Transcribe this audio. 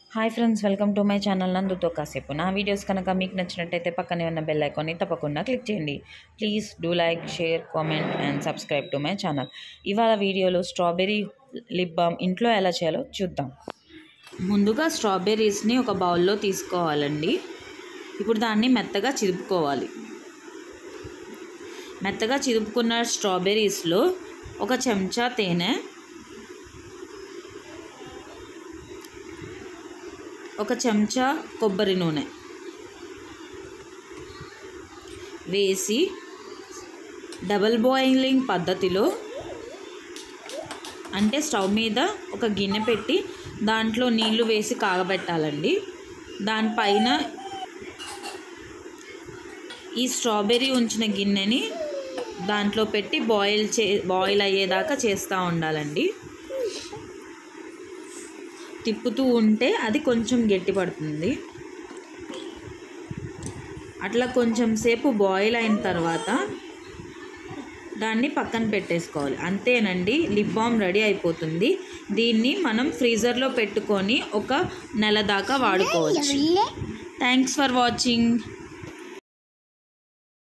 hi friends welcome to my channel నందుతో కాసేపు నా వీడియోస్ కనుక మీకు నచ్చినట్టయితే పక్కనే ఉన్న బెల్ ఐకాన్ని తప్పకుండా క్లిక్ చేయండి please do like share comment and subscribe to my channel ఇవాళ వీడియోలో స్ట్రాబెర్రీ లిప్ బామ్ ఇంట్లో ఎలా చేయాలో చూద్దాం ముందుగా స్ట్రాబెర్రీస్ని ఒక బౌల్లో తీసుకోవాలండి ఇప్పుడు దాన్ని మెత్తగా చిదుపుకోవాలి మెత్తగా చిదుపుకున్న స్ట్రాబెర్రీస్లో ఒక చెంచా తేనె ఒక చెంచా కొబ్బరి నూనె వేసి డబల్ బాయిలింగ్ పద్ధతిలో అంటే స్టవ్ మీద ఒక గిన్నె పెట్టి దాంట్లో నీళ్లు వేసి కాగబెట్టాలండి దానిపైన ఈ స్ట్రాబెర్రీ ఉంచిన గిన్నెని దాంట్లో పెట్టి బాయిల్ చే బాయిల్ అయ్యేదాకా చేస్తూ ఉండాలండి తిప్పుతూ ఉంటే అది కొంచెం గట్టి పడుతుంది అట్లా కొంచెం సేపు బాయిల్ అయిన తర్వాత దాన్ని పక్కన పెట్టేసుకోవాలి అంతేనండి లిప్ బామ్ రెడీ అయిపోతుంది దీన్ని మనం ఫ్రీజర్లో పెట్టుకొని ఒక నెల దాకా వాడుకోవచ్చు థ్యాంక్స్ ఫర్ వాచింగ్